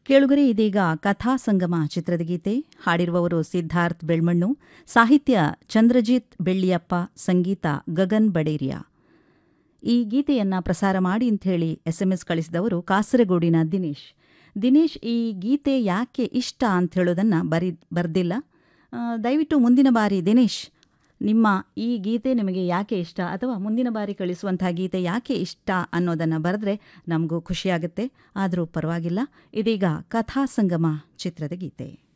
ಕೇಳುಗರೆ ಇದೀಗ ಕಥಾ ಸಂಗಮ ಚಿತ್ರದ ಗೀತೆ ಹಾಡಿರುವವರು ಸಿದ್ಧಾರ್ಥ್ ಬೆಳ್ಮಣ್ಣು ಸಾಹಿತ್ಯ ಚಂದ್ರಜಿತ್ ಬೆಳ್ಳಿಯಪ್ಪ ಸಂಗೀತ ಗಗನ್ ಬಡೇರಿಯಾ ಈ ಗೀತೆಯನ್ನ ಪ್ರಸಾರ ಮಾಡಿ ಅಂತ ಹೇಳಿ ಎಸ್ ಎಂ ಎಸ್ ಕಳಿಸಿದವರು ಕಾಸರಗೋಡಿನ ದಿನೇಶ್ ದಿನೇಶ್ ಈ ಗೀತೆ ಯಾಕೆ ಇಷ್ಟ ಅಂತ ಹೇಳೋದನ್ನು ಬರಿ ಬರೆದಿಲ್ಲ ದಯವಿಟ್ಟು ಮುಂದಿನ ಬಾರಿ ದಿನೇಶ್ ನಿಮ್ಮ ಈ ಗೀತೆ ನಿಮಗೆ ಯಾಕೆ ಇಷ್ಟ ಅಥವಾ ಮುಂದಿನ ಬಾರಿ ಕಳಿಸುವಂಥ ಗೀತೆ ಯಾಕೆ ಇಷ್ಟ ಅನ್ನೋದನ್ನು ಬರೆದ್ರೆ ನಮಗೂ ಖುಷಿಯಾಗುತ್ತೆ ಆದರೂ ಪರವಾಗಿಲ್ಲ ಇದೀಗ ಕಥಾ ಸಂಗಮ ಚಿತ್ರದ ಗೀತೆ